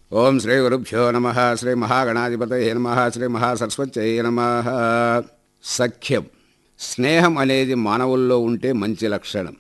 ఓం శ్రీ గురుభ్యో నమ శ్రీ మహాగణాధిపతయ నమ శ్రీ మహాసరస్వత్యై నమ సఖ్యం స్నేహం అనేది మానవుల్లో ఉంటే మంచి లక్షణం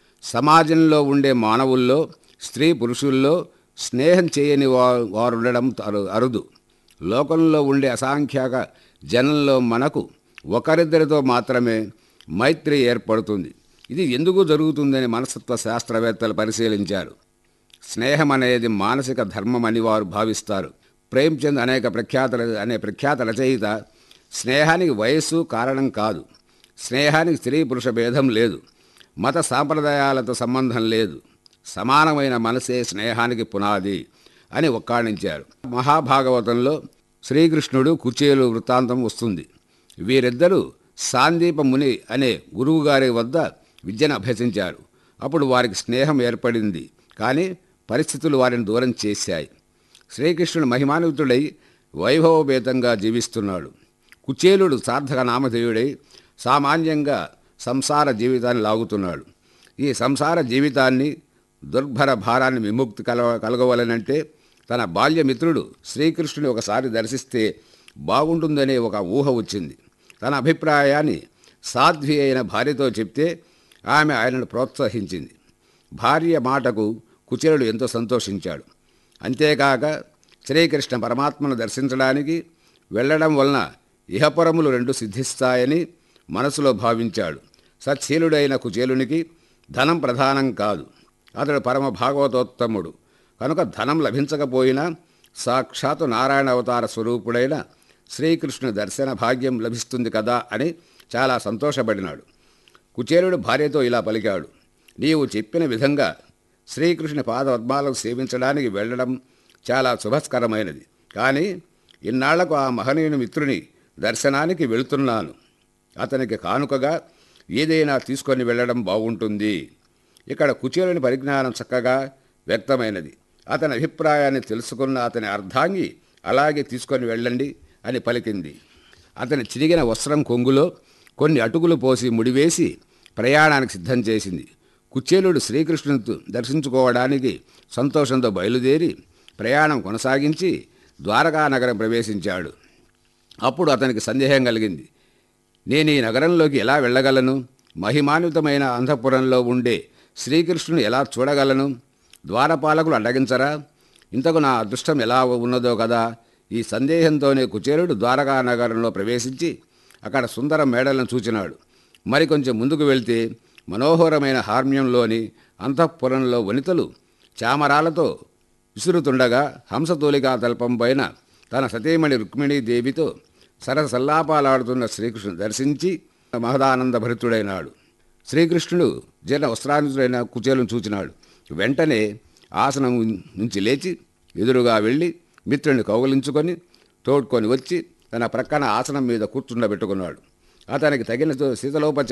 సమాజంలో ఉండే మానవుల్లో స్త్రీ పురుషుల్లో స్నేహం చేయని వా- వారు ఉండడం అరు- అరుదు లోకంలో ఉండే అసంఖ్యాక జనంలో మనకు ఒకరిద్దరితో మాత్రమే మైత్రి ఏర్పడుతుంది ఇది ఎందుకు జరుగుతుందని మనస్తత్వ శాస్త్రవేత్తలు పరిశీలించారు స్నేహం అనేది మానసిక ధర్మం అని వారు భావిస్తారు ప్రేమ్చంద్ అనేక ప్రఖ్యాత ర- అనే ప్రఖ్యాత రచయిత స్నేహానికి వయస్సు కారణం కాదు స్నేహానికి స్త్రీ పురుష భేదం లేదు మత సాంప్రదాయాలతో సంబంధం లేదు సమానమైన మనసే స్నేహానికి పునాది అని ఒక్కాణించారు మహాభాగవతంలో శ్రీకృష్ణుడు కుచేలు వృత్తాంతం వస్తుంది వీరిద్దరూ సాందీప ముని అనే గురువుగారి వద్ద విద్యను అభ్యసించారు అప్పుడు వారికి స్నేహం ఏర్పడింది కానీ పరిస్థితులు వారిని దూరం చేశాయి శ్రీకృష్ణుడు మహిమాన్వితుడై వైభవభేతంగా జీవిస్తున్నాడు కుచేలుడు సార్థక నామధేయుడై సామాన్యంగా సంసార జీవితాన్ని లాగుతున్నాడు ఈ సంసార జీవితాన్ని దుర్భర భారాన్ని విముక్తి కల కలగవలనంటే తన బాల్యమిత్రుడు శ్రీకృష్ణుని ఒకసారి దర్శిస్తే బాగుంటుందనే ఒక ఊహ వచ్చింది తన అభిప్రాయాన్ని సాధ్వి అయిన భార్యతో చెప్తే ఆమె ఆయనను ప్రోత్సహించింది భార్య మాటకు కుచేలుడు ఎంతో సంతోషించాడు అంతేకాక శ్రీకృష్ణ పరమాత్మను దర్శించడానికి వెళ్ళడం వలన ఇహపురములు రెండు సిద్ధిస్తాయని మనసులో భావించాడు సత్శీలుడైన కుచేలునికి ధనం ప్రధానం కాదు అతడు పరమ భాగవతోత్తముడు కనుక ధనం లభించకపోయినా సాక్షాత్తు నారాయణ అవతార స్వరూపుడైన శ్రీకృష్ణుని దర్శన భాగ్యం లభిస్తుంది కదా అని చాలా సంతోషపడినాడు కుచేలుడు భార్యతో ఇలా పలికాడు నీవు చెప్పిన విధంగా శ్రీకృష్ణ పాదపద్మాలకు సేవించడానికి వెళ్ళడం చాలా శుభస్కరమైనది కానీ ఇన్నాళ్లకు ఆ మహనీయుని మిత్రుని దర్శనానికి వెళుతున్నాను అతనికి కానుకగా ఏదైనా తీసుకొని వెళ్ళడం బాగుంటుంది ఇక్కడ కుచేలుని పరిజ్ఞానం చక్కగా వ్యక్తమైనది అతని అభిప్రాయాన్ని తెలుసుకున్న అతని అర్ధాంగి అలాగే తీసుకొని వెళ్ళండి అని పలికింది అతని చిరిగిన వస్త్రం కొంగులో కొన్ని అటుకులు పోసి ముడివేసి ప్రయాణానికి సిద్ధం చేసింది కుచేలుడు శ్రీకృష్ణుని దర్శించుకోవడానికి సంతోషంతో బయలుదేరి ప్రయాణం కొనసాగించి ద్వారకా నగరం ప్రవేశించాడు అప్పుడు అతనికి సందేహం కలిగింది నేను ఈ నగరంలోకి ఎలా వెళ్ళగలను మహిమాన్వితమైన అంధపురంలో ఉండే శ్రీకృష్ణుని ఎలా చూడగలను ద్వారపాలకులు అడ్డగించరా ఇంతకు నా అదృష్టం ఎలా ఉన్నదో కదా ఈ సందేహంతోనే కుచేరుడు ద్వారకా నగరంలో ప్రవేశించి అక్కడ సుందర మేడలను చూచినాడు మరికొంచెం ముందుకు వెళ్తే మనోహరమైన హార్మ్యంలోని అంతఃపురంలో వనితలు చామరాలతో విసురుతుండగా హంసతూలికా తల్పం పైన తన సతీమణి రుక్మిణీదేవితో సరసల్లాపాలాడుతున్న శ్రీకృష్ణుడు దర్శించి మహదానంద భరితుడైనాడు శ్రీకృష్ణుడు జీర్ణ వస్త్రానుతుడైన కుచేలను చూచినాడు వెంటనే ఆసనం నుంచి లేచి ఎదురుగా వెళ్ళి మిత్రుని కౌగలించుకొని తోడ్కొని వచ్చి తన ప్రక్కన ఆసనం మీద కూర్చుండబెట్టుకున్నాడు అతనికి తగిన శీతలోపచారం